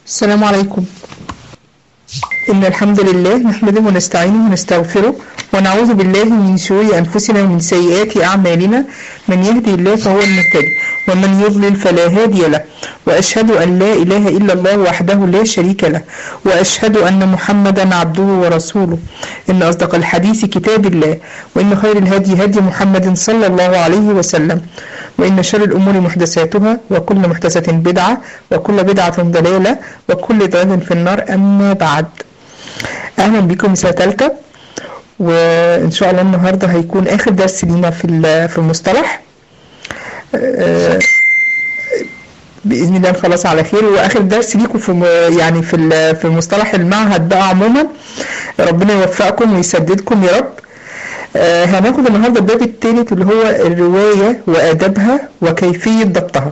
السلام عليكم إن الحمد لله نحمده ونستعينه ونستغفره ونعوذ بالله من شرور أنفسنا ومن سيئات أعمالنا من يهدي الله فهو المهتدي ومن يضلل فلا هادي له وأشهد أن لا إله إلا الله وحده لا شريك له وأشهد أن محمدا عبده ورسوله إن أصدق الحديث كتاب الله وإن خير الهدي هدي محمد صلى الله عليه وسلم وإن شر الأمور محدثاتها وكل محدثة بدعة وكل بدعة ضلالة وكل ضلال في النار أما بعد أهلا بكم سنة ثالثة وإن شاء الله النهاردة هيكون آخر درس لينا في في المصطلح آه، باذن الله نخلص على خير واخر درس ليكم في م- يعني في ال- في مصطلح المعهد بقى عموما ربنا يوفقكم ويسددكم يا رب آه، هناخد النهارده الباب الثالث اللي هو الروايه وادابها وكيفيه ضبطها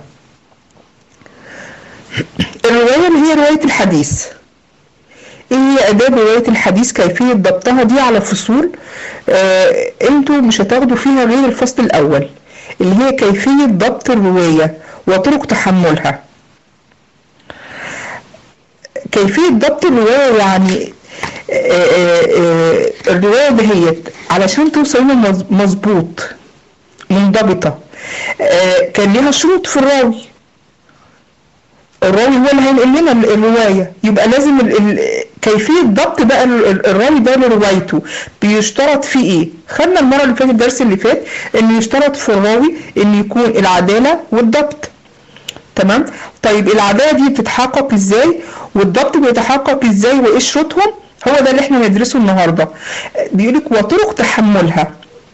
الروايه اللي هي روايه الحديث ايه هي اداب روايه الحديث كيفيه ضبطها دي على فصول آه انتوا مش هتاخدوا فيها غير الفصل الاول اللي هي كيفيه ضبط الروايه وطرق تحملها كيفيه ضبط الروايه يعني آه، آه، آه، الروايه دهيت علشان توصل لنا مظ- مظبوط منضبطه آه، كان ليها شروط في الراوي الراوي هو اللي هينقل لنا ال- الروايه يبقى لازم ال ال كيفيه ضبط بقى ال- ال- الراوي ده لروايته بيشترط فيه ايه؟ خدنا المره اللي فاتت الدرس اللي فات ان يشترط في الراوي ان يكون العداله والضبط تمام؟ طيب العداله دي بتتحقق ازاي؟ والضبط بيتحقق ازاي وايه شروطهم؟ هو ده اللي احنا ندرسه النهارده. بيقولك وطرق تحملها.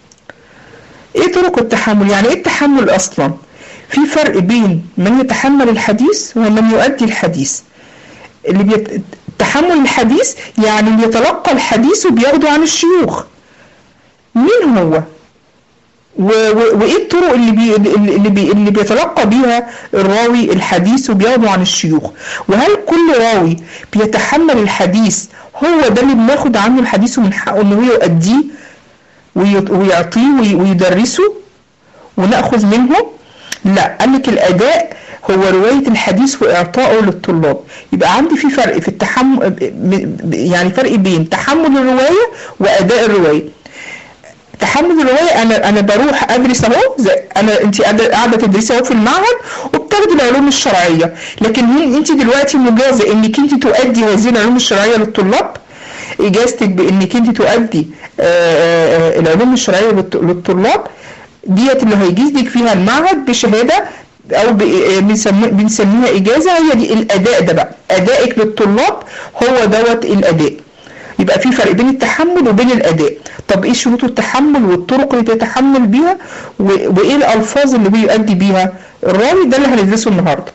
ايه طرق التحمل؟ يعني ايه التحمل اصلا؟ في فرق بين من يتحمل الحديث ومن يؤدي الحديث اللي بيت... تحمل الحديث يعني اللي يتلقى الحديث وبياخده عن الشيوخ مين هو و... و... وايه الطرق اللي بي... اللي, بي... اللي بيتلقى بيها الراوي الحديث وبياخده عن الشيوخ وهل كل راوي بيتحمل الحديث هو ده اللي بناخد عنه الحديث ومن حقه ان هو يؤديه وي... ويعطيه وي... ويدرسه وناخذ منه لا قال لك الاداء هو روايه الحديث واعطائه للطلاب يبقى عندي في فرق في التحمل يعني فرق بين تحمل الروايه واداء الروايه تحمل الروايه انا انا بروح ادرس اهو زي- انا انت قاعده قاعدة تدرسي اهو في المعهد وبتاخدي العلوم الشرعيه لكن هي انت دلوقتي مجازه انك انت تؤدي هذه العلوم الشرعيه للطلاب اجازتك بانك انت تؤدي آه، آه، آه، العلوم الشرعيه للط- للطلاب ديت اللي هيجيزك فيها المعهد بشهاده او ب- آه، بنسمي- بنسميها اجازه هي دي الاداء ده بقى ادائك للطلاب هو دوت الاداء يبقى في فرق بين التحمل وبين الاداء طب ايه شروط التحمل والطرق اللي بيتحمل بيها و- وايه الالفاظ اللي بيؤدي بيها الراوي ده اللي هندرسه النهارده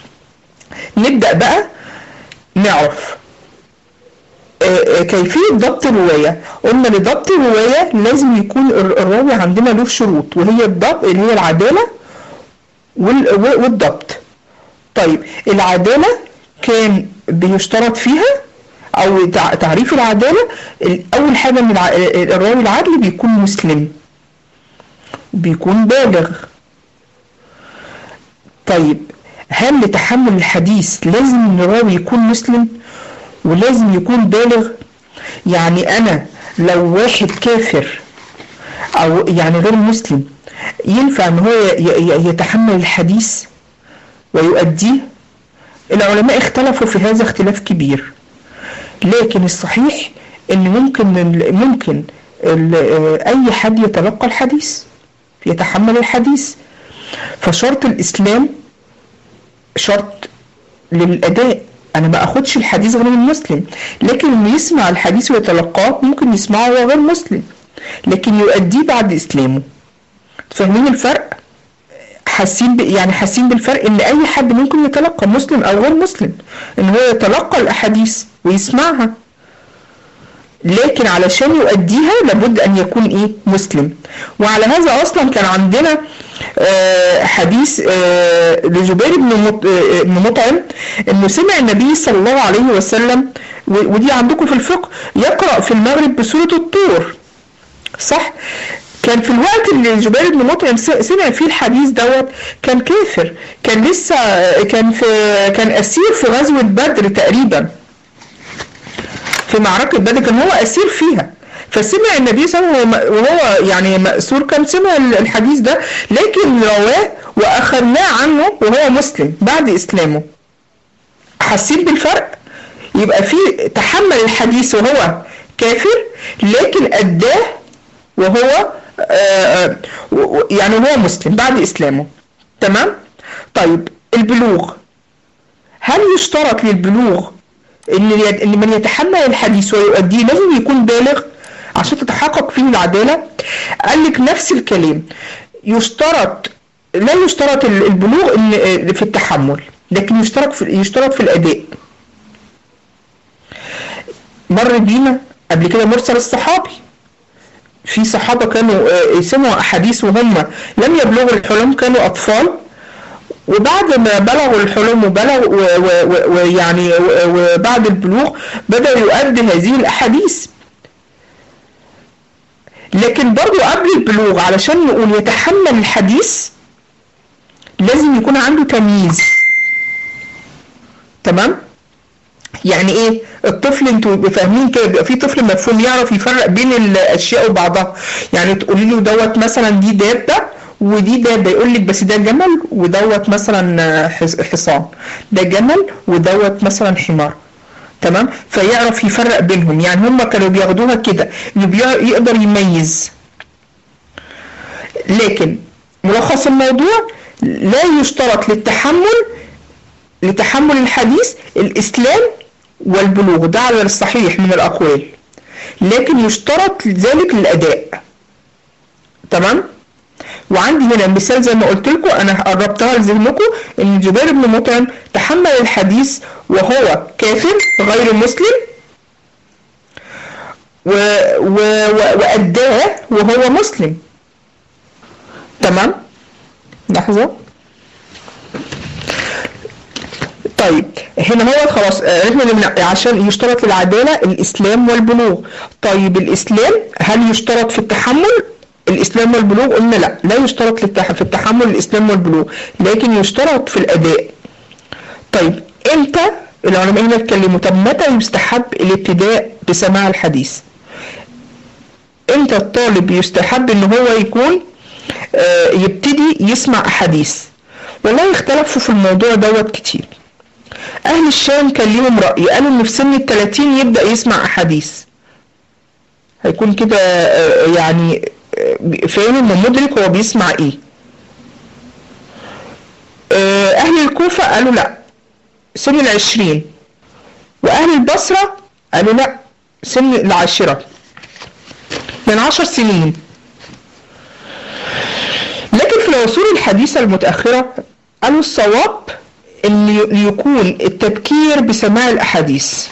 نبدا بقى نعرف آه، آه، كيفية ضبط الرواية قلنا لضبط الرواية لازم يكون الر- الراوي عندنا له شروط وهي الضبط اللي هي العدالة وال- و- والضبط طيب العدالة كان بيشترط فيها او تع- تعريف العدالة ال- اول حاجة من الع- الراوي العدل بيكون مسلم بيكون بالغ طيب هل لتحمل الحديث لازم ان الراوي يكون مسلم ولازم يكون بالغ يعني انا لو واحد كافر او يعني غير مسلم ينفع ان هو ي- ي- يتحمل الحديث ويؤديه العلماء اختلفوا في هذا اختلاف كبير لكن الصحيح ان ممكن ال- ممكن ال- آه، اي حد يتلقى الحديث يتحمل الحديث فشرط الاسلام شرط للاداء انا ما اخدش الحديث غير من مسلم لكن اللي يسمع الحديث ويتلقاه ممكن يسمعه وهو غير مسلم لكن يؤديه بعد اسلامه فاهمين الفرق حاسين ب... يعني حاسين بالفرق ان اي حد ممكن يتلقى مسلم او غير مسلم ان هو يتلقى الاحاديث ويسمعها لكن علشان يؤديها لابد ان يكون ايه مسلم وعلى هذا اصلا كان عندنا آه، حديث آه، لجبير بن مط- آه، بن مطعم انه سمع النبي صلى الله عليه وسلم و- ودي عندكم في الفقه يقرا في المغرب بسوره الطور صح كان في الوقت اللي جبير بن مطعم سمع فيه الحديث دوت كان كافر كان لسه كان في كان اسير في غزوه بدر تقريبا في معركه بدر كان هو اسير فيها فسمع النبي صلى الله عليه وسلم وهو يعني مأسور كان سمع الحديث ده لكن رواه واخذناه عنه وهو مسلم بعد اسلامه حسيت بالفرق يبقى في تحمل الحديث وهو كافر لكن أداه وهو آه يعني هو مسلم بعد إسلامه تمام طيب البلوغ هل يشترط للبلوغ ان ان من يتحمل الحديث ويؤديه لازم يكون بالغ عشان تتحقق فيه العداله قال لك نفس الكلام يشترط لا يشترط البلوغ ان في التحمل لكن يشترط في يشترط في الاداء مر بينا قبل كده مرسل الصحابي في صحابه كانوا يسمعوا احاديث وهم لم يبلغوا الحلم كانوا اطفال وبعد ما بلغوا الحلم وبلغوا ويعني وبعد البلوغ بدأ يؤدي هذه الأحاديث لكن برضو قبل البلوغ علشان نقول يتحمل الحديث لازم يكون عنده تمييز تمام يعني ايه الطفل انتوا فاهمين كده بيبقى في طفل مفهوم يعرف يفرق بين الاشياء وبعضها يعني تقولي له دوت مثلا دي دابه ودي دابه يقول لك بس ده جمل ودوت مثلا حصان ده جمل ودوت مثلا حمار تمام فيعرف يفرق بينهم يعني هم كانوا بياخدوها كده يقدر يميز لكن ملخص الموضوع لا يشترط للتحمل لتحمل الحديث الإسلام والبلوغ ده على الصحيح من الأقوال لكن يشترط ذلك للأداء تمام وعندي هنا مثال زي ما قلت لكم انا قربتها لذهنكم ان جبير بن مطعم تحمل الحديث وهو كافر غير مسلم و... و... و... وأداه وهو مسلم تمام لحظة طيب هنا هو خلاص عرفنا عشان يشترط للعدالة الإسلام والبلوغ طيب الإسلام هل يشترط في التحمل الإسلام والبلوغ قلنا لا لا يشترط في التحمل الإسلام والبلوغ لكن يشترط في الأداء طيب امتى العلماء هنا اتكلموا طب متى يستحب الابتداء بسماع الحديث امتى الطالب يستحب ان هو يكون آه يبتدي يسمع احاديث والله اختلفوا في الموضوع دوت كتير اهل الشام كان ليهم رأي قالوا ان في سن التلاتين يبدأ يسمع احاديث هيكون كده آه يعني فاهم ومدرك هو بيسمع ايه اهل الكوفة قالوا لا سن العشرين واهل البصرة قالوا لا سن العاشرة من عشر سنين لكن في العصور الحديثة المتأخرة قالوا الصواب ان يكون التبكير بسماع الاحاديث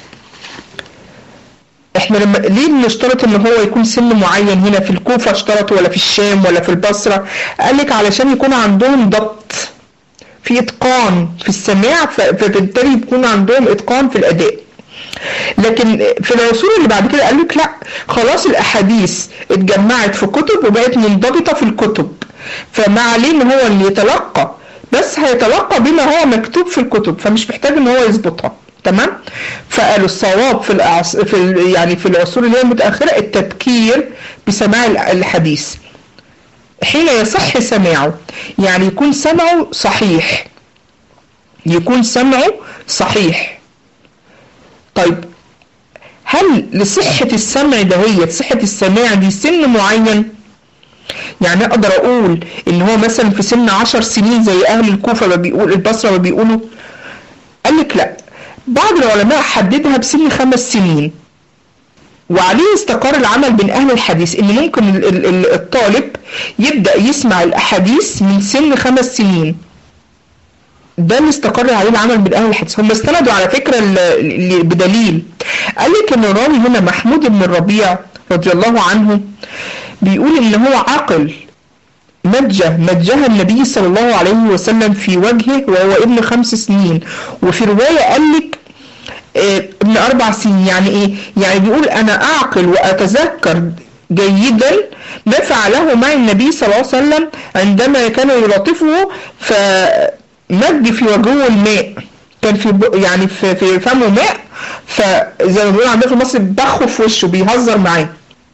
احنا لما ليه بنشترط ان هو يكون سن معين هنا في الكوفة اشترطوا ولا في الشام ولا في البصرة قال لك علشان يكون عندهم ضبط في اتقان في السماع فبالتالي يكون عندهم اتقان في الاداء لكن في العصور اللي بعد كده قال لك لا خلاص الاحاديث اتجمعت في كتب وبقت منضبطه في الكتب فما عليه ان هو اللي يتلقى بس هيتلقى بما هو مكتوب في الكتب فمش محتاج ان هو يظبطها تمام فقالوا الصواب في الأعص... في ال... يعني في العصور اللي هي المتاخره التبكير بسماع الحديث حين يصح سماعه يعني يكون سمعه صحيح يكون سمعه صحيح طيب هل لصحة السمع دهيت صحة السماع دي سن معين يعني اقدر اقول ان هو مثلا في سن عشر سنين زي اهل الكوفة ما بيقول البصرة ما بيقولوا قال لك لا بعض العلماء حددها بسن خمس سنين وعليه استقر العمل بين أهل الحديث إن ممكن الطالب يبدأ يسمع الأحاديث من سن خمس سنين ده اللي استقر عليه العمل بين أهل الحديث هم استندوا على فكرة بدليل قال لك إن الراوي هنا محمود بن الربيع رضي الله عنه بيقول إن هو عاقل مجه مجه النبي صلى الله عليه وسلم في وجهه وهو ابن خمس سنين وفي رواية قال لك ابن أربع سنين يعني إيه؟ يعني بيقول أنا أعقل وأتذكر جيدا ما فعله مع النبي صلى الله عليه وسلم عندما كان يلاطفه فمد في وجهه الماء كان في ب... يعني في, في فمه ماء فزي ما بيقولوا عندنا في مصر بخه في وشه بيهزر معاه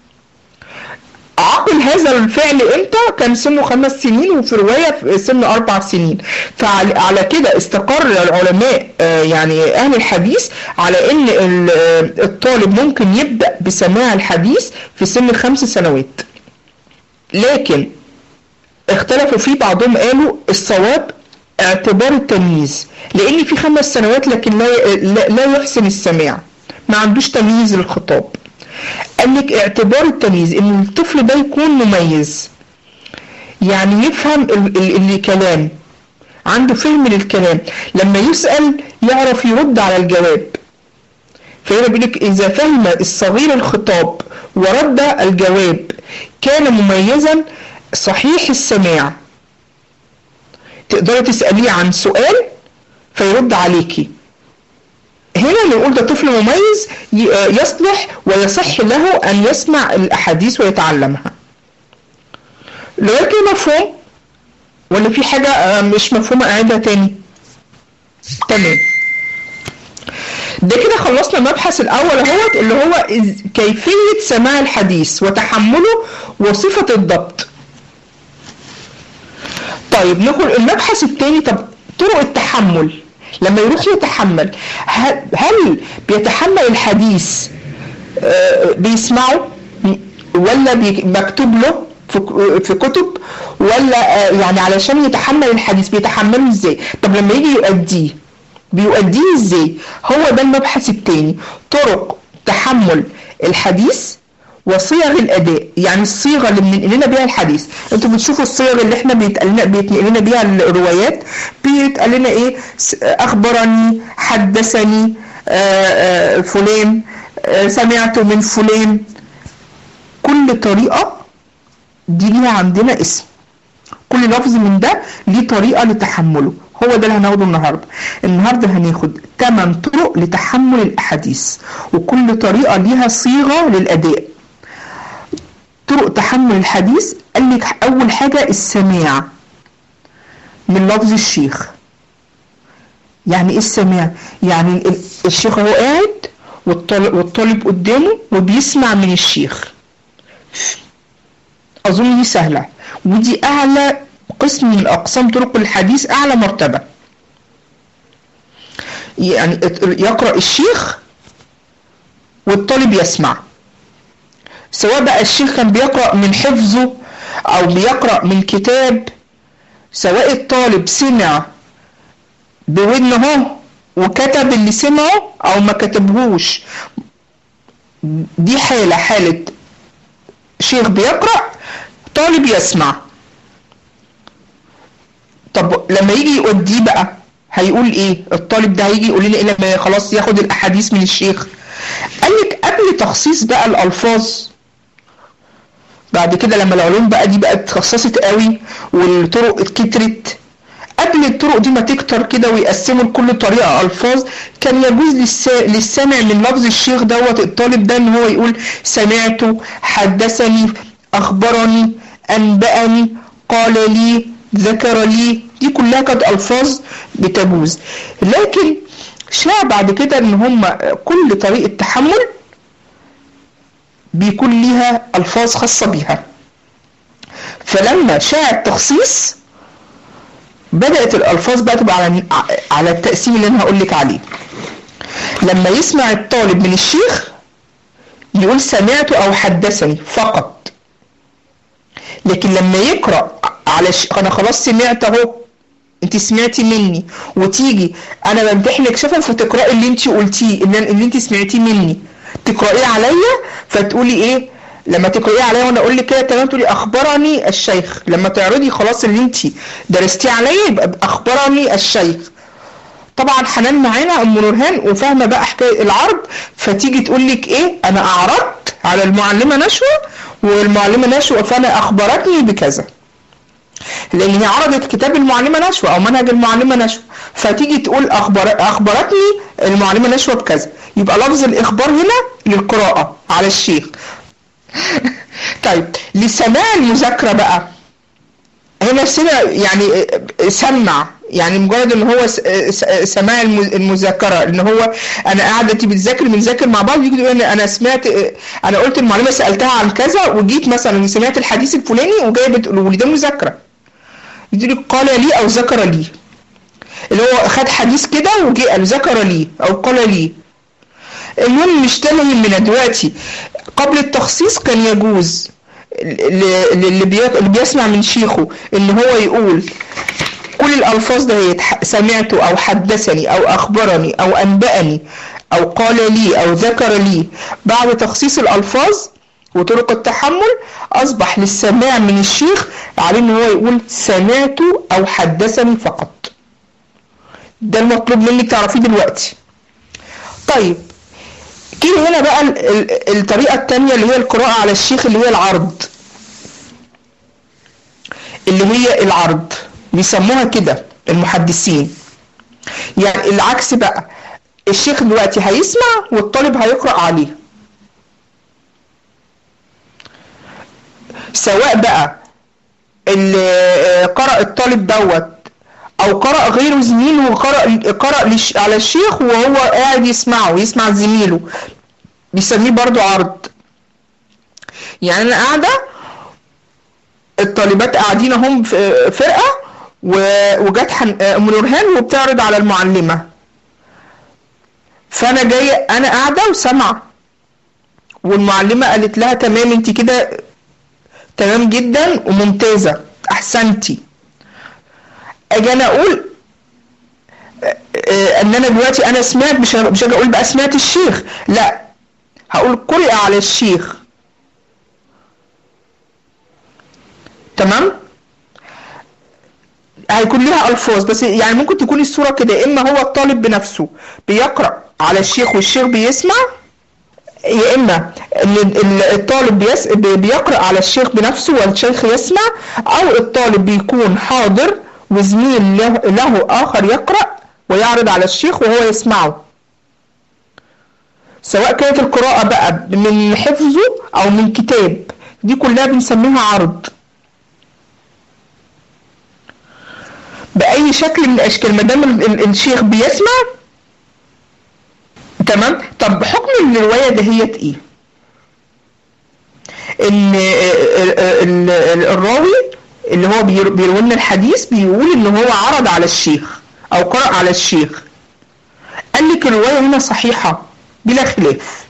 عقل هذا الفعل امتى كان سنه خمس سنين وفي رواية في سن اربع سنين فعلى كده استقر العلماء يعني اهل الحديث على ان الطالب ممكن يبدأ بسماع الحديث في سن خمس سنوات لكن اختلفوا فيه بعضهم قالوا الصواب اعتبار التمييز لان في خمس سنوات لكن لا, لا يحسن السماع ما عندوش تمييز للخطاب قال لك اعتبار التمييز ان الطفل ده يكون مميز يعني يفهم الكلام عنده فهم للكلام لما يسأل يعرف يرد على الجواب فهنا بيقول لك اذا فهم الصغير الخطاب ورد الجواب كان مميزا صحيح السماع تقدري تسأليه عن سؤال فيرد عليكي هنا نقول ده طفل مميز يصلح ويصح له أن يسمع الأحاديث ويتعلمها لكن مفهوم ولا في حاجة مش مفهومة أعيدها تاني تمام ده كده خلصنا المبحث الأول اهوت اللي هو كيفية سماع الحديث وتحمله وصفة الضبط طيب نقول المبحث الثاني طب طرق التحمل لما يروح يتحمل هل بيتحمل الحديث بيسمعه ولا مكتوب له في كتب ولا يعني علشان يتحمل الحديث بيتحمله ازاي طب لما يجي يؤديه بيؤديه ازاي هو ده المبحث الثاني طرق تحمل الحديث وصيغ الاداء يعني الصيغه اللي بننقل لنا بيها الحديث انتوا بتشوفوا الصيغ اللي احنا بيتنقل لنا بيها الروايات بيتقال لنا ايه اخبرني حدثني آآ آآ فلان سمعت من فلان كل طريقه دي ليها عندنا اسم كل لفظ من ده ليه طريقه لتحمله هو ده اللي هناخده النهارده النهارده هناخد 8 طرق لتحمل الاحاديث وكل طريقه ليها صيغه للاداء طرق تحمل الحديث قال لك اول حاجه السماع من لفظ الشيخ يعني ايه السماع يعني الشيخ هو قاعد والطالب, والطالب قدامه وبيسمع من الشيخ اظن دي سهله ودي اعلى قسم من اقسام طرق الحديث اعلى مرتبه يعني يقرا الشيخ والطالب يسمع سواء بقى الشيخ كان بيقرأ من حفظه أو بيقرأ من كتاب سواء الطالب سمع بودنه وكتب اللي سمعه أو ما كتبهوش دي حالة حالة شيخ بيقرأ طالب يسمع طب لما يجي يؤديه بقى هيقول ايه الطالب ده هيجي يقول لنا ايه لما خلاص ياخد الاحاديث من الشيخ قال لك قبل تخصيص بقى الالفاظ بعد كده لما العلوم بقى دي بقت اتخصصت قوي والطرق اتكترت قبل الطرق دي ما تكتر كده ويقسموا لكل طريقه الفاظ كان يجوز للس... للسامع من لفظ الشيخ دوت الطالب ده ان هو يقول سمعت حدثني اخبرني انبأني قال لي ذكر لي دي كلها كانت الفاظ بتجوز لكن شاع بعد كده ان هم كل طريقه تحمل بيكون ليها الفاظ خاصه بيها فلما شاع التخصيص بدات الالفاظ بقى تبقى على على التقسيم اللي انا هقول لك عليه لما يسمع الطالب من الشيخ يقول سمعت او حدثني فقط لكن لما يقرا على ش... انا خلاص سمعت اهو انت سمعتي مني وتيجي انا بمتحنك شفا فتقراي اللي انت قلتيه اللي, اللي انت سمعتيه مني تقرايه عليا فتقولي ايه لما تقرايه عليا وانا اقول لك كده تمام تقولي اخبرني الشيخ لما تعرضي خلاص اللي انت درستيه عليا يبقى اخبرني الشيخ طبعا حنان معانا ام نورهان وفاهمه بقى حكايه العرض فتيجي تقول لك ايه انا اعرضت على المعلمه نشوى والمعلمه نشوى فانا اخبرتني بكذا لان هي عرضت كتاب المعلمه نشوى او منهج المعلمه نشوى فتيجي تقول اخبر اخبرتني المعلمه نشوى بكذا يبقى لفظ الاخبار هنا للقراءه على الشيخ طيب لسماع المذاكرة بقى هنا سمع يعني سمع يعني مجرد ان هو س- س- سماع الم- المذاكره ان هو انا قاعده انت بتذاكر بنذاكر مع بعض يجي يقول لي انا سمعت انا قلت المعلومه سالتها عن كذا وجيت مثلا سمعت الحديث الفلاني وجايه بتقول لي ده مذاكره يجي لي قال لي او ذكر لي اللي هو خد حديث كده وجي قال ذكر لي او قال لي المهم مش ده اللي يهمنا دلوقتي قبل التخصيص كان يجوز ل- ل- اللي بي- اللي بيسمع من شيخه ان هو يقول كل الالفاظ دهيت ح- سمعت او حدثني او اخبرني او انبأني او قال لي او ذكر لي بعد تخصيص الالفاظ وطرق التحمل اصبح للسماع من الشيخ عليه ان هو يقول سمعت او حدثني فقط ده المطلوب منك تعرفيه دلوقتي طيب كده هنا بقى ال- ال- الطريقة التانية اللي هي القراءة على الشيخ اللي هي العرض اللي هي العرض بيسموها كده المحدثين يعني العكس بقى الشيخ دلوقتي هيسمع والطالب هيقرأ عليه سواء بقى اللي قرأ الطالب دوت او قرأ غيره زميله وقرأ قرأ لش- على الشيخ وهو قاعد يسمعه يسمع زميله بيسميه برضو عرض يعني انا قاعده الطالبات قاعدين هم في فرقه و- وجت حن- ام نورهان وبتعرض على المعلمه فانا جايه انا قاعده وسامعه والمعلمه قالت لها تمام انت كده تمام جدا وممتازه احسنتي اجي انا اقول آه، آه، ان انا دلوقتي انا سمعت مش مش هاجي اقول بقى سمعت الشيخ لا هقول قرئ على الشيخ تمام هيكون ليها الفاظ بس يعني ممكن تكون الصوره كده اما هو الطالب بنفسه بيقرا على الشيخ والشيخ بيسمع يا اما ان ال- الطالب بيس بي- بيقرا على الشيخ بنفسه والشيخ يسمع او الطالب بيكون حاضر وزميل له, له اخر يقرا ويعرض على الشيخ وهو يسمعه سواء كانت القراءة بقى من حفظه أو من كتاب دي كلها بنسميها عرض بأي شكل من الأشكال ما دام ال- ال- الشيخ بيسمع تمام طب حكم الرواية دهيت إيه؟ إن ال- ال- ال- الراوي اللي هو بير- بيروي لنا الحديث بيقول إن هو عرض على الشيخ أو قرأ على الشيخ قال لك الرواية هنا صحيحة بلا خلاف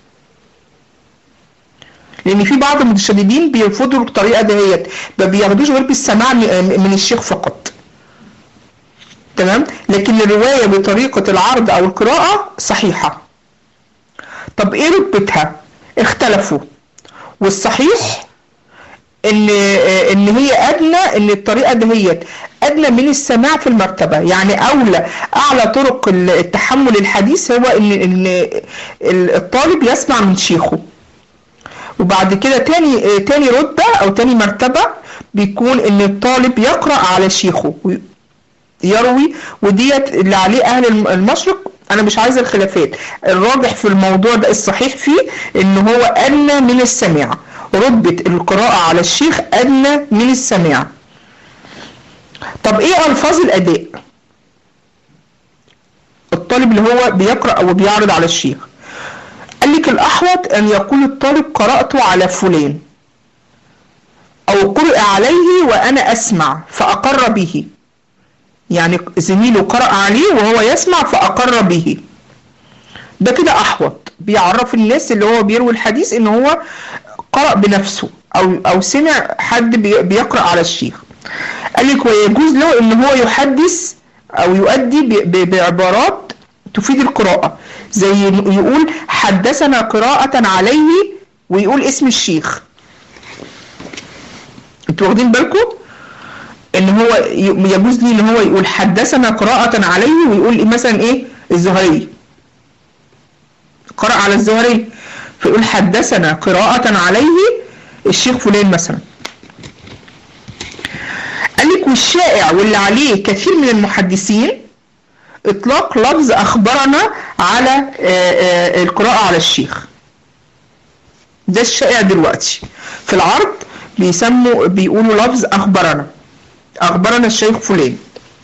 لان في بعض المتشددين بيرفضوا الطريقه دهيت ما بياخدوش غير بالسماع م- من الشيخ فقط تمام لكن الروايه بطريقه العرض او القراءه صحيحه طب ايه رتبتها اختلفوا والصحيح ان ان هي ادنى ان الطريقه دهيت ادنى من السماع في المرتبه يعني اولى اعلى طرق التحمل الحديث هو ان ان الطالب يسمع من شيخه وبعد كده تاني تاني رتبه او تاني مرتبه بيكون ان الطالب يقرا على شيخه يروي وديت اللي عليه اهل المشرق انا مش عايز الخلافات الراجح في الموضوع ده الصحيح فيه ان هو ادنى من السماع رتبة القراءة على الشيخ ادنى من السماع طب ايه الفاظ الاداء الطالب اللي هو بيقرأ او بيعرض على الشيخ قال لك الاحوط ان يقول الطالب قرأت على فلان او قرئ عليه وانا اسمع فاقر به يعني زميله قرأ عليه وهو يسمع فأقر به ده كده أحوط بيعرف الناس اللي هو بيروي الحديث إن هو قرأ بنفسه أو أو سمع حد بي- بيقرأ على الشيخ قال لك ويجوز له إن هو يحدث أو يؤدي ب- ب- بعبارات تفيد القراءة زي يقول حدثنا قراءة عليه ويقول اسم الشيخ انتوا واخدين بالكم؟ ان هو ي- يجوز لي ان هو يقول حدثنا قراءة عليه ويقول إيه مثلا ايه الزهري قرأ على الزهري فيقول حدثنا قراءة عليه الشيخ فلان مثلا قال لك والشائع واللي عليه كثير من المحدثين اطلاق لفظ اخبرنا على آه، آه، القراءة على الشيخ ده الشائع دلوقتي في العرض بيسموا بيقولوا لفظ اخبرنا اخبرنا الشيخ فلان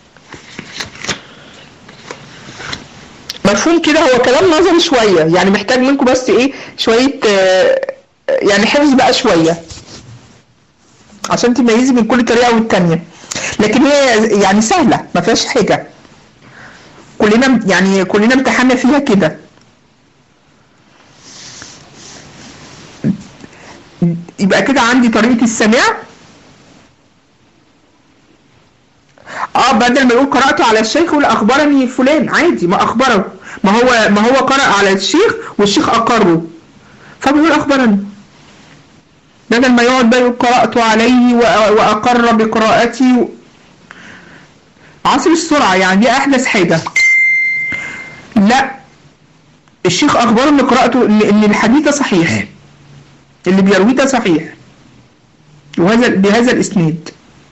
مفهوم كده هو كلام نظري شويه يعني محتاج منكم بس ايه شويه آه، يعني حفظ بقى شويه عشان تميزي بين كل طريقه والتانيه لكن هي يعني سهله ما فيهاش حاجه كلنا يعني كلنا امتحنا فيها كده يبقى كده عندي طريقه السماع اه بدل ما يقول قرأت على الشيخ يقول أخبرني فلان عادي ما أخبره ما هو ما هو قرأ على الشيخ والشيخ أقره فبيقول أخبرني بدل ما يقعد بقى يقول قرأت عليه وأ- وأقر بقراءتي و... عصر السرعة يعني دي أحدث حاجة لا الشيخ أخبره إن قراءته إن إن الحديث ده صحيح اللي بيرويه ده صحيح وهذا بهذا الإسناد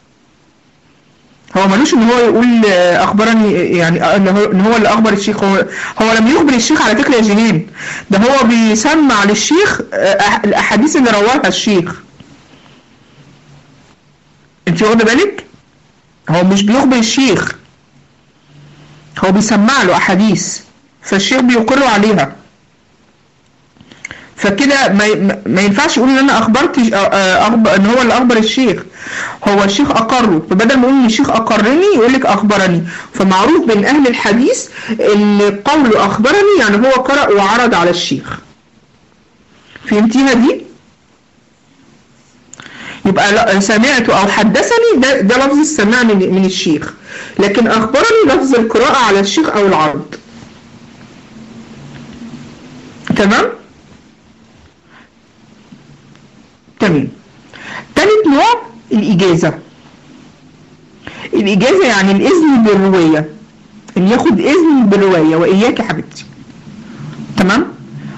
هو ملوش ان هو يقول آه، اخبرني يعني آه، ان هو ان هو اللي اخبر الشيخ هو هو لم يخبر الشيخ على فكره يا جنين ده هو بيسمع للشيخ آه، أح- الاحاديث اللي رواها الشيخ انت واخده بالك هو مش بيخبر الشيخ هو بيسمع له احاديث فالشيخ بيقر عليها فكده ما ما- ما ينفعش يقول ان انا اخبرت آه، آه، أخبر ان هو اللي اخبر الشيخ هو الشيخ اقره فبدل ما يقول ان الشيخ اقرني يقول لك اخبرني فمعروف بين اهل الحديث ان قول اخبرني يعني هو قرأ وعرض على الشيخ فهمتيها دي يبقى لا- سمعت او حدثني ده, ده لفظ السماع من, من الشيخ لكن اخبرني لفظ القراءة على الشيخ او العرض تمام تمام تالت نوع الإجازة الإجازة يعني الإذن بالرواية إن ياخد إذن بالرواية وإياك يا حبيبتي تمام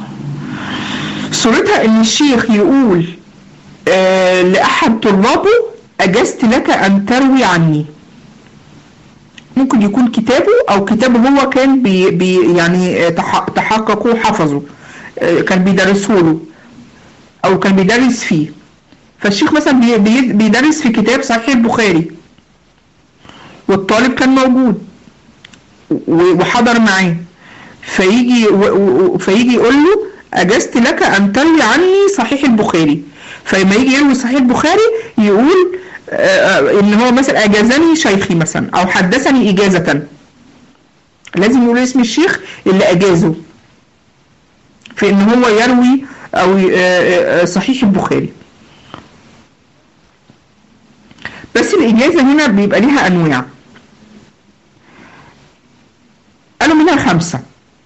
صورتها إن الشيخ يقول آه لأحد طلابه أجزت لك أن تروي عني ممكن يكون كتابه أو كتابه هو كان بي بي يعني آه، تح- تحققه وحفظه آه، كان بيدرسه له أو كان بيدرس فيه فالشيخ مثلا بي- بي- بيدرس في كتاب صحيح البخاري والطالب كان موجود و- وحضر معاه فيجي و- و- فيجي يقول له أجزت لك أن تروي عني صحيح البخاري فلما يجي يروي صحيح البخاري يقول آه، آه، إن هو مثلا أجازني شيخي مثلا أو حدثني إجازة لازم يقول اسم الشيخ اللي أجازه في إن هو يروي أو آه، آه، آه، صحيح البخاري بس الإجازة هنا بيبقى ليها أنواع قالوا منها خمسة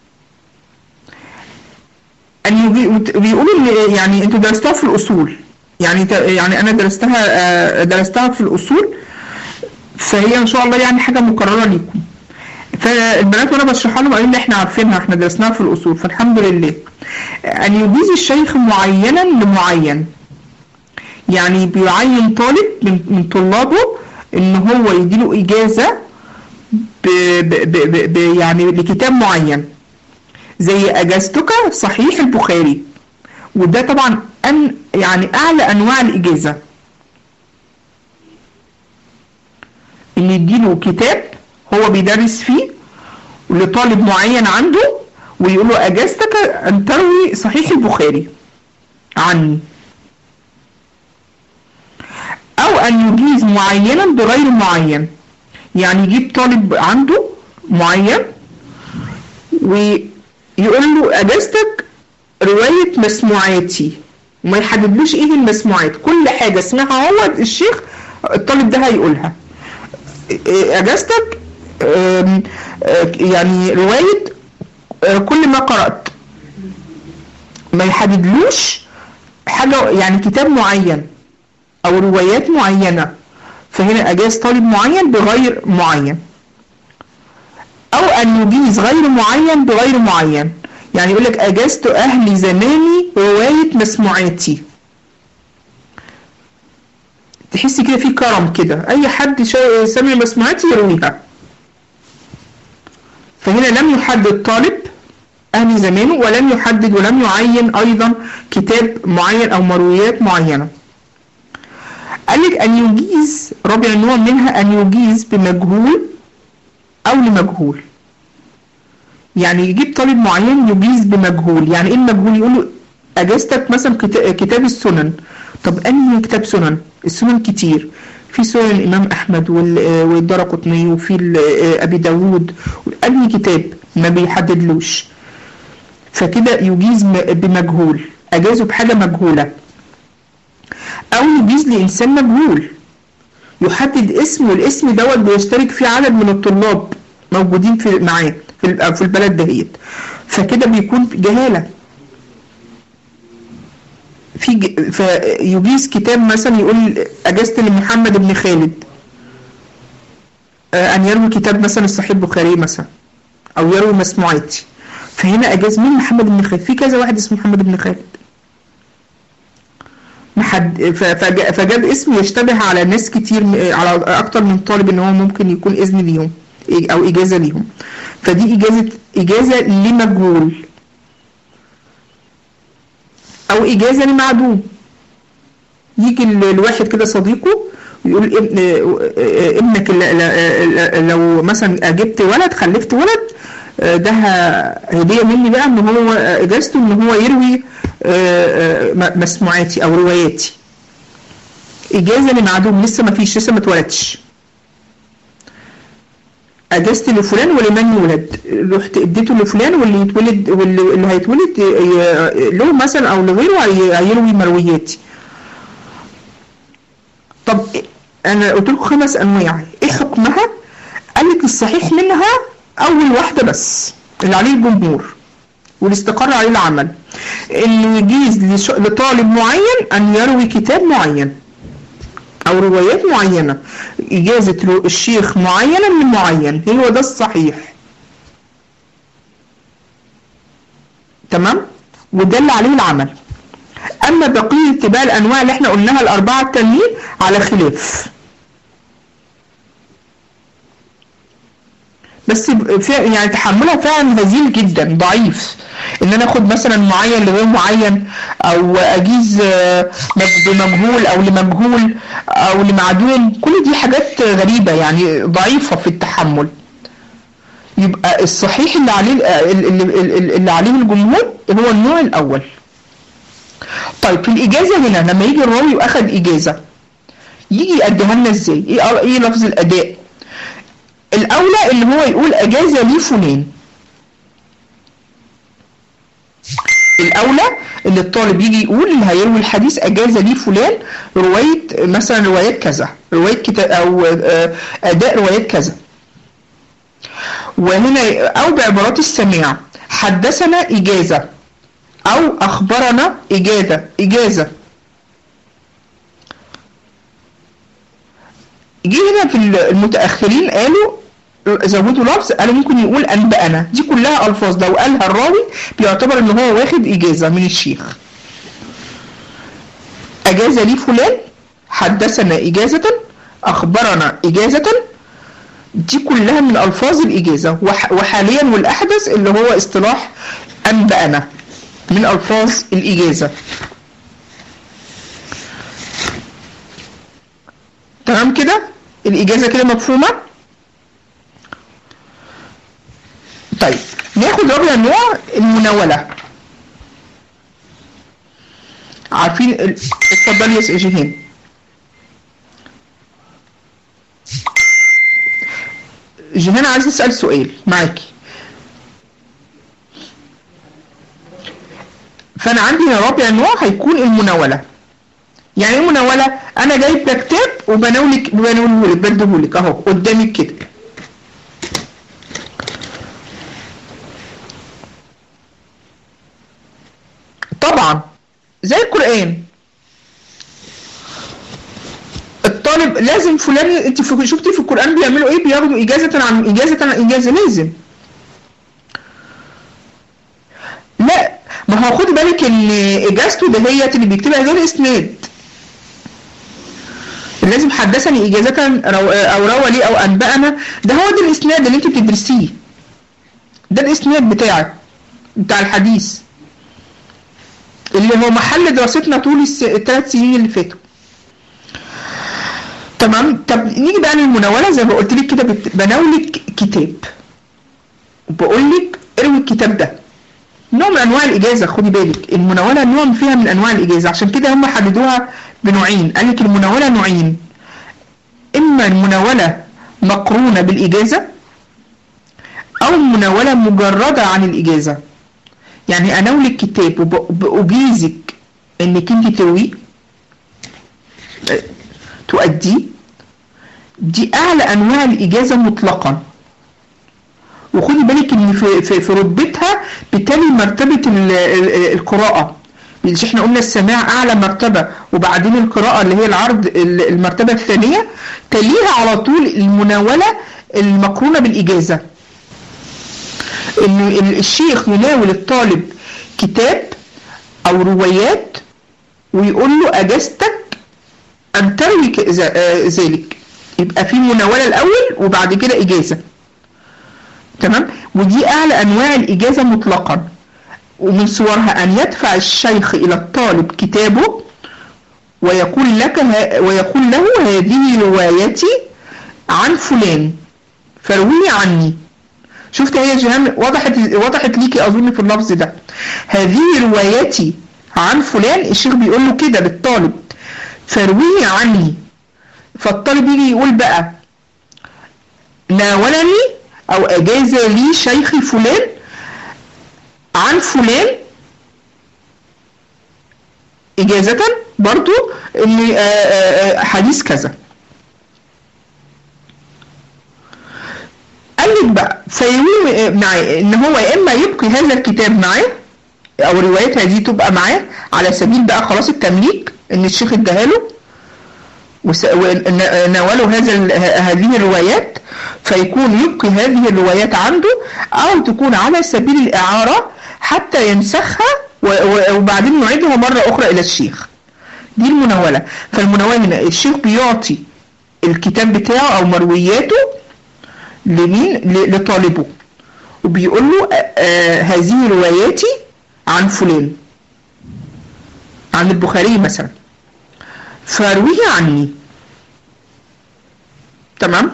أن يجي- وت- بيقولوا إن يعني أنتوا درستوها في الأصول يعني ت- يعني أنا درستها آه، درستها في الأصول فهي إن شاء الله يعني حاجة مكررة ليكم فالبنات وانا بشرحها لهم قالوا لي احنا عارفينها احنا درسناها في الاصول فالحمد لله ان يجيز الشيخ معينا لمعين يعني بيعين طالب من, من طلابه ان هو يديله اجازه ب ب ب ب ب يعني لكتاب معين زي اجازتك صحيح البخاري وده طبعا ان يعني اعلى انواع الاجازه ان يديله كتاب هو بيدرس فيه لطالب معين عنده ويقول له اجازتك ان تروي صحيح البخاري عني او ان يجيز معينا بغير معين يعني يجيب طالب عنده معين ويقول له اجازتك رواية مسموعاتي وما يحددلوش ايه المسموعات كل حاجة اسمها هو الشيخ الطالب ده هيقولها اجازتك آم، آه، يعني رواية آه، كل ما قرأت ما يحددلوش حاجة يعني كتاب معين او روايات معينة فهنا اجاز طالب معين بغير معين او ان يجيز غير معين بغير معين يعني يقول لك اجازت اهل زماني رواية مسموعاتي تحسي كده في كرم كده اي حد شا- سمع مسموعاتي يرويها فهنا لم يحدد طالب أهل زمانه ولم يحدد ولم يعين أيضا كتاب معين أو مرويات معينة قال لك أن يجيز رابع نوع منها أن يجيز بمجهول أو لمجهول يعني يجيب طالب معين يجيز بمجهول يعني ايه المجهول يقول له اجازتك مثلا كتا- كتاب السنن طب انهي كتاب سنن السنن كتير في سنن الامام احمد وال- والدرقطني وفي ال- ابي داوود انهي كتاب ما بيحددلوش فكده يجيز م- بمجهول اجازه بحاجه مجهوله او يجيز لانسان مجهول يحدد اسم والاسم دوت بيشترك فيه عدد من الطلاب موجودين في معاه في ال- في البلد دهيت فكده بيكون جهاله في ج... فيجيز كتاب مثلا يقول اجازت لمحمد بن خالد آه، ان يروي كتاب مثلا الصحيح البخاري مثلا او يروي مسموعاتي فهنا اجاز مين محمد بن خالد في كذا واحد اسمه محمد بن خالد محد ف- فج- فجاب اسم يشتبه على ناس كتير م- على اكتر من طالب ان هو ممكن يكون اذن ليهم إيه- او اجازه ليهم فدي اجازه اجازه لمجهول او اجازه لمعدوم يجي ال- الواحد كده صديقه ويقول ابن آه، ابنك ل- ل- ل- لو مثلا جبت ولد خلفت ولد آه، ده ه- هديه مني بقى ان هو آه، اجازته ان هو يروي آه، آه، م- مسموعاتي او رواياتي اجازه لمعدوم لسه ما فيش لسه ما اتولدش اجازت لفلان ولمن يولد رحت اديته لفلان واللي يتولد واللي اللي هيتولد ي- له مثلا او لغيره هي- هيروي مروياتي طب انا قلت لكم خمس انواع ايه حكمها قال لك الصحيح منها اول واحده بس اللي عليه الجمهور واللي استقر عليه العمل اللي يجيز لش- لطالب معين ان يروي كتاب معين او روايات معينه اجازه رو- الشيخ معينه من معين هو ده الصحيح تمام وده اللي عليه العمل اما بقيه بقى الانواع اللي احنا قلناها الاربعه التانيين على خلاف بس ب- فع- يعني تحملها فعلا هزيل جدا ضعيف ان انا اخد مثلا معين لغير معين او اجيز آه، مج- بمجهول او لمجهول او لمعدوم كل دي حاجات غريبة يعني ضعيفة في التحمل يبقى الصحيح اللي عليه اللي, اللي, اللي عليه الجمهور هو النوع الاول طيب في الاجازة هنا لما يجي الراوي واخد اجازة يجي يأديها لنا ازاي ايه ايه لفظ الاداء الاولى اللي هو يقول اجازه لي فلان الاولى اللي الطالب يجي يقول اللي هيروي الحديث اجازه لي فلان روايه مثلا روايات كذا روايه كتاب او آه، اداء روايات كذا وهنا او بعبارات السماع حدثنا اجازه او اخبرنا اجازه اجازه جه هنا في المتأخرين قالوا زودوا لفظ قالوا ممكن يقول أنبأنا دي كلها ألفاظ لو قالها الراوي بيعتبر إن هو واخد إجازة من الشيخ أجاز لي فلان حدثنا إجازة أخبرنا إجازة دي كلها من ألفاظ الإجازة وح- وحاليا والأحدث اللي هو اصطلاح أنبأنا من ألفاظ الإجازة تمام كده الإجازة كده مفهومة طيب ناخد رابع نوع المناولة عارفين ال- اتفضلي يا سي جيهان جيهان عايز اسال سؤال معاكي فانا عندي هنا رابع نوع هيكون المناوله يعني ايه مناوله انا جايب ده كتاب وبناولك بناوله لك بديهولك اهو قدامك كده طبعا زي القران الطالب لازم فلان انت في- شفتي في القران بيعملوا ايه بياخدوا اجازه عن اجازه عن اجازه لازم لا ما هو خدي بالك ان اجازته دهيت اللي بيكتبها غير اسناد لازم حدثني اجازه رو- او روى لي او انبانا ده هو ده الاسناد اللي انت بتدرسيه ده الاسناد بتاعك بتاع الحديث اللي هو محل دراستنا طول الس- الثلاث سنين اللي فاتوا تمام طب نيجي بقى للمناوله زي ما قلت لك كده بت- بناولك كتاب وبقول لك اروي الكتاب ده نوع من انواع الاجازه خدي بالك المناوله نوع فيها من انواع الاجازه عشان كده هم حددوها بنوعين قال لك المناوله نوعين اما المناوله مقرونه بالاجازه او مناوله مجرده عن الاجازه يعني اناولك كتاب وب- وباجيزك انك انت ترويه تؤديه دي اعلى انواع الاجازه مطلقا وخدي بالك ان في في, في رتبتها بتالي مرتبه ال- ال- القراءه مش احنا قلنا السماع اعلى مرتبه وبعدين القراءه اللي هي العرض ال- المرتبه الثانيه تليها على طول المناوله المقرونه بالاجازه ان ال- الشيخ يناول الطالب كتاب او روايات ويقول له اجازتك ان تروي ك- ذ- آه، ذلك يبقى في مناوله الاول وبعد كده اجازه تمام ودي اعلى انواع الاجازه مطلقا ومن صورها ان يدفع الشيخ الى الطالب كتابه ويقول لك ه- ويقول له هذه روايتي عن فلان فروي عني شفت هي جهان وضحت وضحت ليكي اظن في اللفظ ده هذه روايتي عن فلان الشيخ بيقول له كده للطالب فروي عني فالطالب يجي يقول بقى ناولني او اجاز لي شيخي فلان عن فلان اجازة برضو ان آه، آه، آه، حديث كذا قال لك بقى فيروي معاه ان هو يا اما يبقي هذا الكتاب معاه او روايات هذه تبقى معاه على سبيل بقى خلاص التمليك ان الشيخ اداها له وس- وناوله هذا ال- ه- هذه الروايات فيكون يبقي هذه الروايات عنده او تكون على سبيل الاعاره حتى ينسخها و- و- وبعدين يعيدها مره اخرى الى الشيخ دي المناوله فالمناوله هنا الشيخ بيعطي الكتاب بتاعه او مروياته لمين ل- لطالبه وبيقول له آه، آه، هذه رواياتي عن فلان عن البخاري مثلا فارويه عني تمام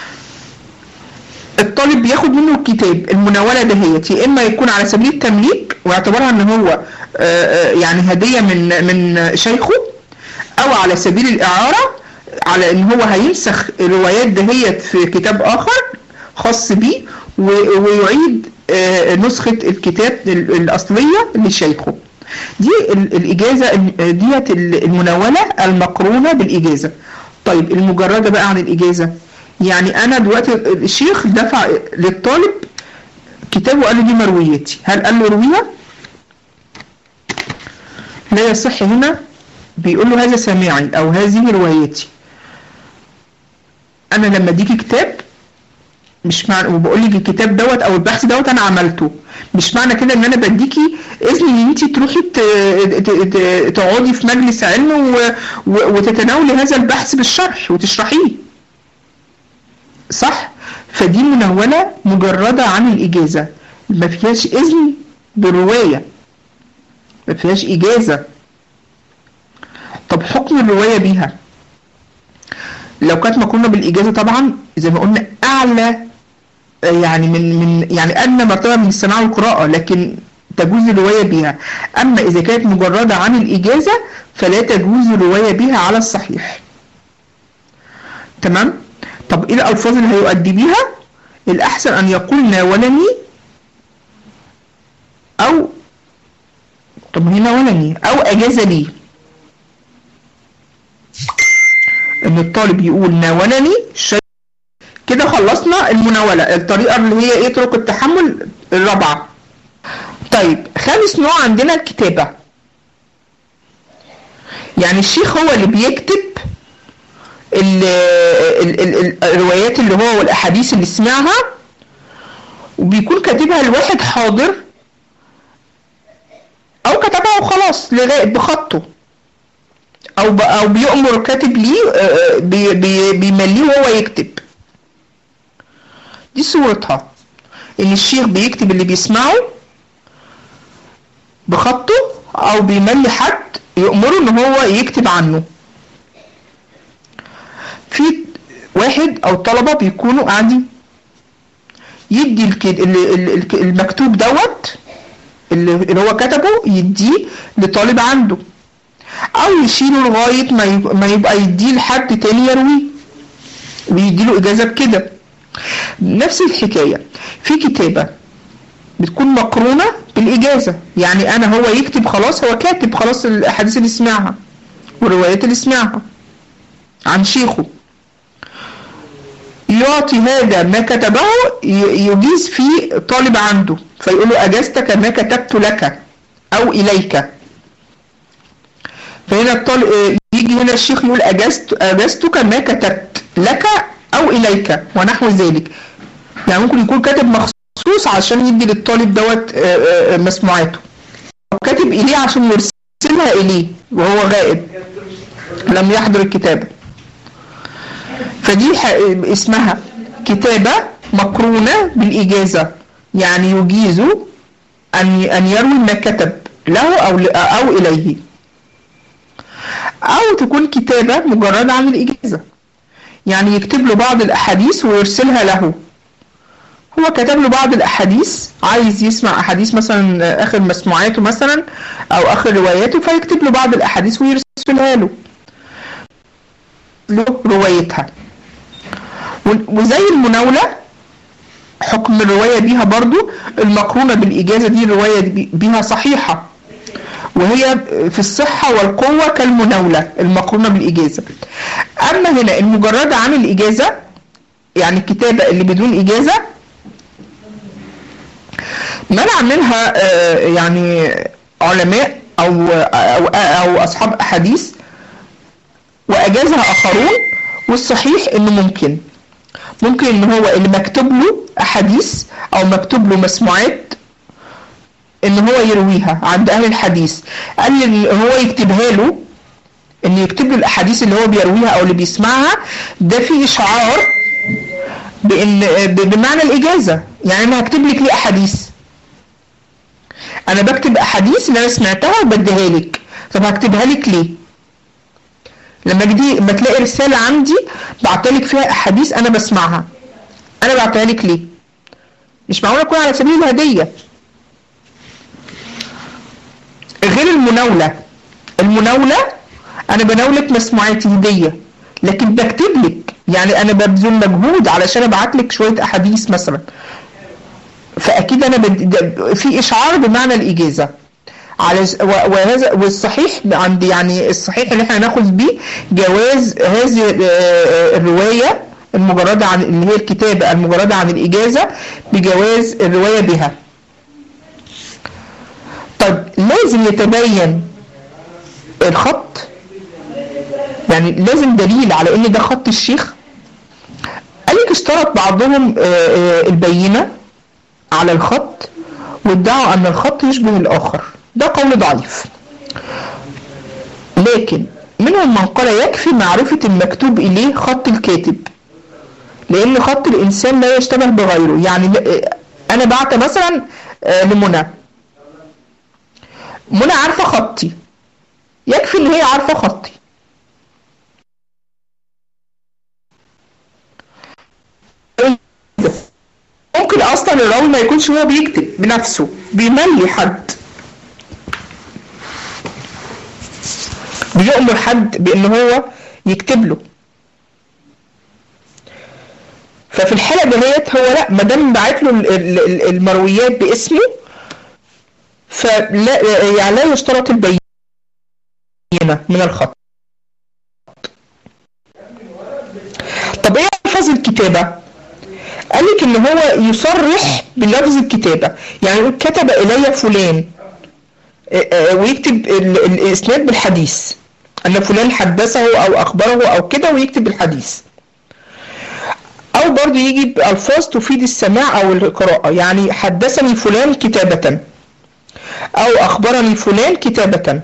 الطالب بياخد منه الكتاب المناوله دهيت يا اما يكون على سبيل التمليك واعتبرها ان هو آه، آه، يعني هديه من من شيخه او على سبيل الاعاره على ان هو هينسخ الروايات دهيت في كتاب اخر خاص بيه و- ويعيد آه، نسخه الكتاب ال- الاصليه لشيخه دي ال- الاجازه ال- ديت ال- المناوله المقرونه بالاجازه طيب المجرده بقى عن الاجازه يعني انا دلوقتي الشيخ دفع للطالب كتاب وقال له دي مرويتي هل قال له رويها لا يصح هنا بيقول له هذا سامعي او هذه روايتي انا لما اديكي كتاب مش معنى وبقول لك الكتاب دوت او البحث دوت انا عملته مش معنى كده ان انا بديكي اذن ان انت تروحي ت- ت- ت- تقعدي في مجلس علم و- و- وتتناولي هذا البحث بالشرح وتشرحيه صح فدي مناولة مجردة عن الإجازة ما فيهاش إذن بالرواية ما فيهاش إجازة طب حكم الرواية بيها لو كانت مقرونة بالإجازة طبعا زي ما قلنا أعلى آه، يعني من من يعني أدنى مرتبة من السماع والقراءة لكن تجوز الرواية بها أما إذا كانت مجردة عن الإجازة فلا تجوز الرواية بها على الصحيح تمام طب ايه الالفاظ اللي هيؤدي بيها الاحسن ان يقول ناولني او طب هنا ناولني او اجاز لي ان الطالب يقول ناولني شيء كده خلصنا المناولة الطريقة اللي هي ايه طرق التحمل الرابعة طيب خامس نوع عندنا الكتابة يعني الشيخ هو اللي بيكتب ال ال ال الروايات اللي هو والاحاديث اللي سمعها وبيكون كاتبها لواحد حاضر او كتبها وخلاص لغايه بخطه او ب او بيأمر كاتب ليه آه، بي بي بيمليه وهو يكتب دي صورتها ان الشيخ بيكتب اللي بيسمعه بخطه او بيملي حد يأمره ان هو يكتب عنه في واحد او طلبة بيكونوا قاعدين يدي الكد- ال- ال- ال- المكتوب دوت اللي اللي هو كتبه يديه لطالب عنده او يشيله لغاية ما يب- ما يبقى يديه لحد تاني يرويه ويديله اجازة بكده نفس الحكاية في كتابة بتكون مقرونة بالإجازة يعني أنا هو يكتب خلاص هو كاتب خلاص الأحاديث اللي سمعها والروايات اللي سمعها عن شيخه يعطي هذا ما كتبه ي- يجيز فيه طالب عنده فيقول له أجزتك ما كتبت لك أو إليك فهنا الطالب يجي هنا الشيخ يقول أجزت أجزتك ما كتبت لك أو إليك ونحو ذلك يعني ممكن يكون كاتب مخصوص عشان يدي للطالب دوت آه، آه، مسموعاته أو كاتب إليه عشان يرسلها إليه وهو غائب لم يحضر الكتابة فدي ح- اسمها كتابة مقرونة بالإجازة يعني يجيز أن أن يروي ما كتب له أو ل- أو إليه أو تكون كتابة مجرد عن الإجازة يعني يكتب له بعض الأحاديث ويرسلها له هو كتب له بعض الأحاديث عايز يسمع أحاديث مثلا آخر مسموعاته مثلا أو آخر رواياته فيكتب له بعض الأحاديث ويرسلها له له روايتها و- وزي المناولة حكم الرواية بيها برضو المقرونة بالإجازة دي الرواية دي بيها صحيحة وهي في الصحة والقوة كالمناولة المقرونة بالإجازة أما هنا المجردة عن الإجازة يعني الكتابة اللي بدون إجازة منع منها آه، يعني علماء أو أو أو أصحاب أحاديث وأجازها آخرون والصحيح إنه ممكن ممكن إن هو اللي مكتوب له أحاديث أو مكتوب له مسموعات إن هو يرويها عند أهل الحديث قال لي إن هو يكتبها له إن يكتب له الأحاديث اللي هو بيرويها أو اللي بيسمعها ده فيه إشعار بإن ب- بمعنى الإجازة يعني أنا هكتب لك ليه أحاديث أنا بكتب أحاديث اللي أنا سمعتها وبديها لك طب هكتبها لك ليه؟ لما جدي لما تلاقي رسالة عندي بعتلك فيها أحاديث أنا بسمعها أنا بعتها لك ليه؟ مش معقول أكون على سبيل الهدية غير المناولة المناولة أنا بناولك مسموعاتي هدية لكن بكتب لك يعني أنا ببذل مجهود علشان أبعت لك شوية أحاديث مثلا فأكيد أنا بد... ده- في إشعار بمعنى الإجازة على س- و- وهذا والصحيح عندي يعني الصحيح اللي احنا هناخد بيه جواز هذه ال- آه، الرواية المجردة عن اللي هي الكتابة المجردة عن الإجازة بجواز الرواية بها طب لازم يتبين الخط يعني لازم دليل على ان ده خط الشيخ قال لك اشترط بعضهم آه، آه، البينة على الخط وادعوا ان الخط يشبه الاخر ده قول ضعيف لكن منهم من قال يكفي معرفة المكتوب اليه خط الكاتب لان خط الانسان لا يشتبه بغيره يعني ل- انا بعت مثلا آه، لمنى منى عارفة خطي يكفي ان هي عارفة خطي ممكن اصلا الراوي ما يكونش هو بيكتب بنفسه بيملي حد بيأمر حد بان هو يكتب له ففي الحالة دهيت هو لا ما دام باعت له ال- ال- ال- المرويات باسمه فلا يعني لا يشترط البينة من الخط طب ايه الفاظ الكتابة؟ قال لك ان هو يصرح بلفظ الكتابة يعني يقول كتب الي فلان آه، آه، ويكتب ال- الاسناد بالحديث ان فلان حدثه او اخبره او كده ويكتب الحديث او برضو يجي بألفاظ تفيد السماع او القراءة يعني حدثني فلان كتابة او اخبرني فلان كتابة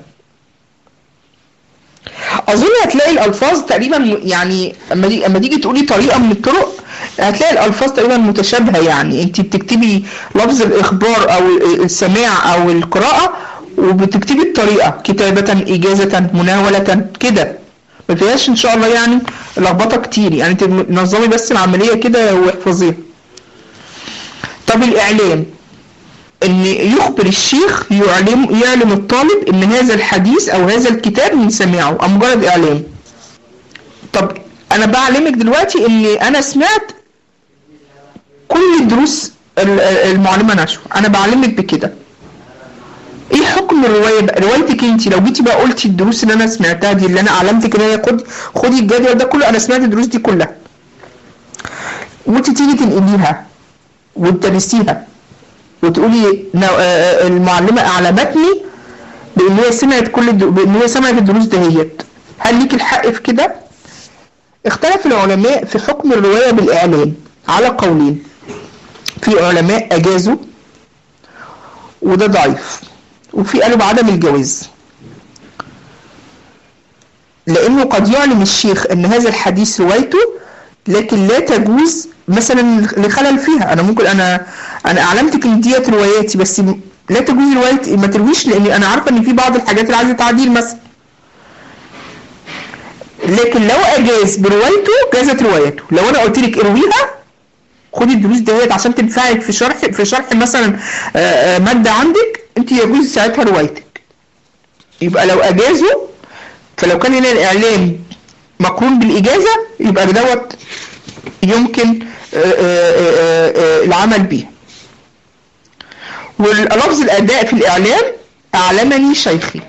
اظن هتلاقي الالفاظ تقريبا م- يعني اما دي- اما تيجي تقولي طريقه من الطرق هتلاقي الالفاظ تقريبا متشابهه يعني انت بتكتبي لفظ الاخبار او ال- السماع او القراءه وبتكتبي الطريقة كتابة إجازة مناولة كده ما فيهاش إن شاء الله يعني لخبطة كتير يعني تنظمي بس العملية كده واحفظيها طب الإعلام ان يخبر الشيخ يعلم يعلم الطالب ان هذا الحديث او هذا الكتاب من سماعه او مجرد اعلام طب انا بعلمك دلوقتي ان انا سمعت كل الدروس المعلمه نشوه انا بعلمك بكده ايه حكم الروايه بقى روايتك انت لو جيتي بقى قلتي الدروس اللي انا سمعتها دي اللي انا علمتك ان هي خدي خدي الجدول ده كله انا سمعت الدروس دي كلها وانت تيجي تنقليها وتدرسيها وتقولي المعلمة أعلمتني بإن هي سمعت كل الدو... بإن هي سمعت الدروس دهيت هل ليك الحق في كده؟ اختلف العلماء في حكم الرواية بالإعلان على قولين في علماء أجازوا وده ضعيف وفي قالوا بعدم الجواز لأنه قد يعلم الشيخ أن هذا الحديث روايته لكن لا تجوز مثلا لخلل فيها انا ممكن انا انا اعلمتك ان ديت رواياتي بس لا تجوز روايتي ما ترويش لان انا عارفه ان في بعض الحاجات اللي عايزه تعديل مثلا لكن لو اجاز بروايته جازت روايته لو انا قلت لك ارويها خدي الدروس ديت عشان تنفعك في شرح في شرح مثلا ماده عندك انت يجوز ساعتها روايتك يبقى لو اجازوا فلو كان هنا الاعلام مقرون بالاجازه يبقى دوت يمكن العمل به واللفظ الأداء في الإعلام أعلمني شيخي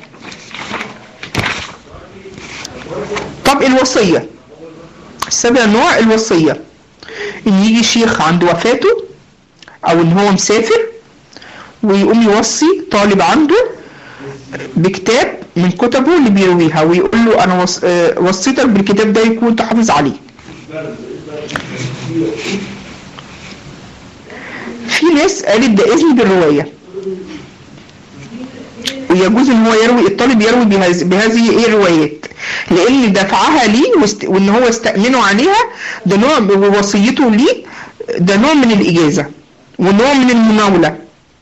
طب الوصية السابع نوع الوصية إن يجي شيخ عند وفاته أو إن هو مسافر ويقوم يوصي طالب عنده بكتاب من كتبه اللي بيرويها ويقول له أنا وصيتك بالكتاب ده يكون تحافظ عليه في ناس قالت ده إذن بالرواية ويجوز ان هو يروي الطالب يروي بهذه بهذه ايه الروايات لان دفعها ليه واست... وان هو استأمنه عليها ده نوع ووصيته ليه ده نوع من الاجازة ونوع من المناولة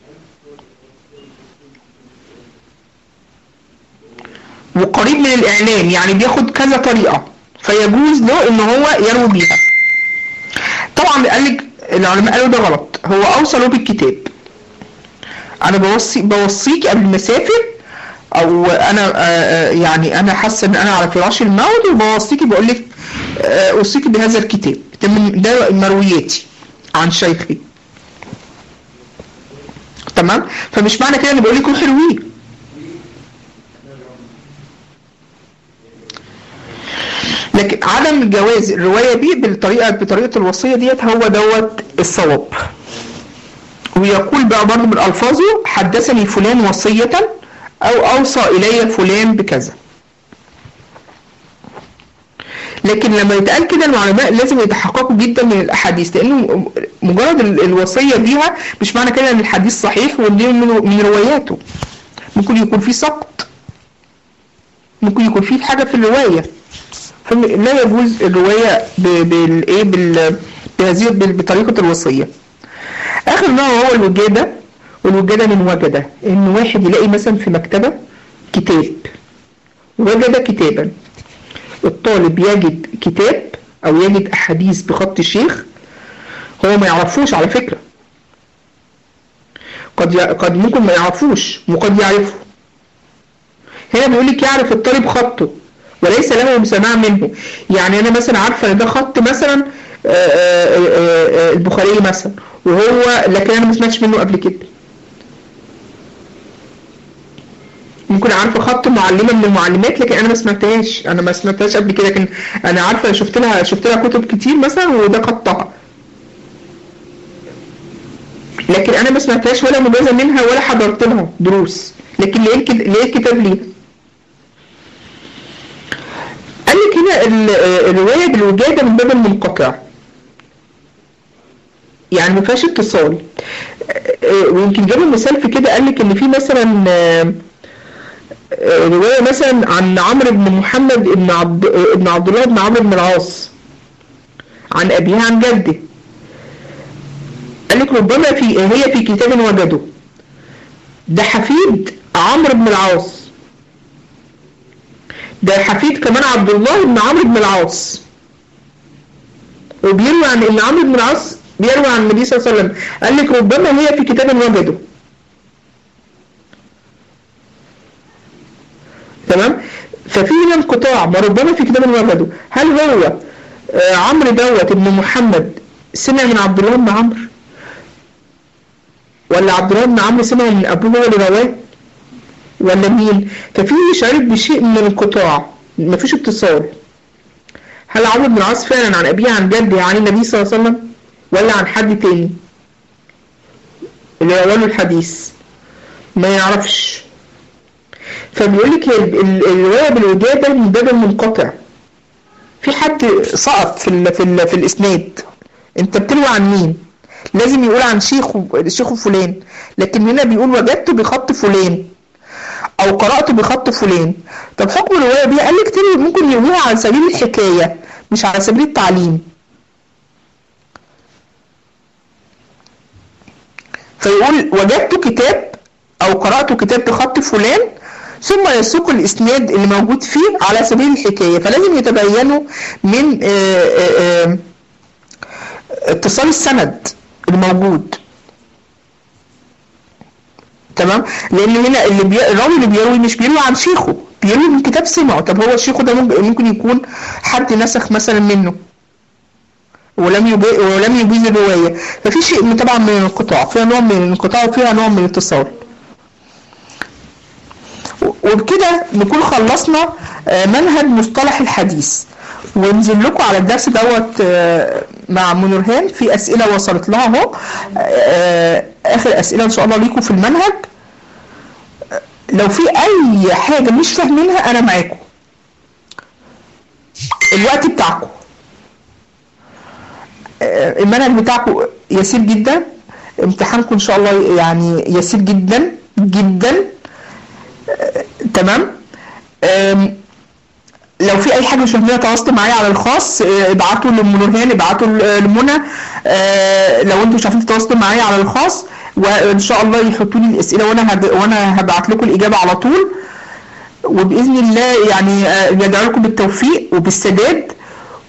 وقريب من الاعلام يعني بياخد كذا طريقة فيجوز له ان هو يروي بيها طبعا قال لك العلماء قالوا ده غلط هو اوصى له بالكتاب انا بوصي بوصيك قبل ما اسافر او انا آه يعني انا حاسه ان انا على فراش الموت وبوصيكي بقول لك آه اوصيكي بهذا الكتاب ده من ده مروياتي عن شيخي تمام فمش معنى كده اني بقول لك روحي رويه لكن عدم جواز الروايه دي بالطريقه بطريقه الوصيه ديت هو دوت الصواب ويقول بقى برضه من ألفاظه حدثني فلان وصية أو أوصى إلي فلان بكذا لكن لما يتقال كده العلماء لازم يتحققوا جدا من الأحاديث لأنه مجرد الوصية بيها مش معنى كده أن الحديث صحيح وإن من رواياته ممكن يكون فيه سقط ممكن يكون فيه حاجة في الرواية فلا يجوز الرواية بالإيه بهذه بطريقة الوصية اخر نوع هو الوجادة والوجادة من وجدة ان واحد يلاقي مثلا في مكتبة كتاب وجد كتابا الطالب يجد كتاب او يجد احاديث بخط الشيخ هو ما يعرفوش على فكرة قد ي... قد ممكن ما يعرفوش وقد يعرفه هنا بيقول لك يعرف الطالب خطه وليس له سماع منه يعني انا مثلا عارفه ان ده خط مثلا البخاري مثلا وهو لكن انا ما سمعتش منه قبل كده ممكن عارفه خط معلمه من المعلمات لكن انا ما سمعتهاش انا ما سمعتهاش قبل كده لكن انا عارفه شفت لها شفت لها كتب كتير مثلا وده خطها لكن انا ما سمعتهاش ولا مجازه منها ولا حضرت لها دروس لكن لقيت لقيت كتاب ليها قال لك هنا الروايه بالوجاده من باب المنقطع يعني ما فيهاش اتصال ويمكن جابوا مثال في كده قال لك ان في مثلا روايه مثلا عن عمرو بن محمد بن عبد ابن عبد الله بن عمرو بن العاص عن ابيه عن جده قال لك ربما في هي في كتاب وجده ده حفيد عمرو بن العاص ده حفيد كمان عبد الله بن عمرو بن العاص وبيروي عن ان عمرو بن العاص بيروي عن النبي صلى الله عليه وسلم قال لك ربما هي في كتاب وجده تمام ففي هنا انقطاع ما ربما في كتاب وجده هل هو آه عمرو دوت ابن محمد سمع من عبد الله بن عمرو ولا عبد الله بن عمرو سمع من ابوه هو اللي رواه ولا مين ففي شعر بشيء من الانقطاع مفيش اتصال هل عمرو بن العاص فعلا عن ابيه عن جده عن النبي صلى الله عليه وسلم ولا عن حد تاني اللي رواه له الحديث ما يعرفش فبيقول لك الروايه بالوجاده من باب المنقطع في حد سقط في ال في ال في الاسناد انت بتروي عن مين لازم يقول عن شيخه شيخه فلان لكن هنا بيقول وجدته بخط فلان او قرأته بخط فلان طب حكم الرواية دي قال لك تاني ممكن يرويها على سبيل الحكاية مش على سبيل التعليم فيقول وجدت كتاب او قرأت كتاب بخط فلان ثم يسوق الاسناد اللي موجود فيه على سبيل الحكاية فلازم يتبينوا من آآ آآ اتصال السند الموجود تمام لان هنا اللي بي... الراوي اللي بيروي مش بيروي عن شيخه بيروي من كتاب سمعه طب هو شيخه ده ممكن يكون حد نسخ مثلا منه ولم يبي... ولم يجيز الروايه ففي شيء طبعا من الانقطاع فيها نوع من الانقطاع وفيها نوع من الاتصال وبكده نكون خلصنا منهج مصطلح الحديث وننزل لكم على الدرس دوت مع منورهان في اسئله وصلت لها اهو اخر اسئله ان شاء الله ليكم في المنهج لو في اي حاجه مش فاهمينها انا معاكم الوقت بتاعكم المنهج بتاعكم يسير جدا امتحانكم ان شاء الله يعني يسير جدا جدا تمام لو في اي حاجه مش فاهمينها تواصلوا معايا على الخاص ابعتوا لمنورهان ابعتوا لمنى لو انتوا مش عارفين تتواصلوا معايا على الخاص وان شاء الله يحطوا لي الاسئله وانا هب... وانا هبعت لكم الاجابه على طول وباذن الله يعني يدعو لكم بالتوفيق وبالسداد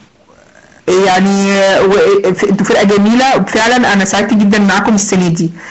يعني و... انتوا فرقه جميله فعلا انا سعدت جدا معاكم السنه دي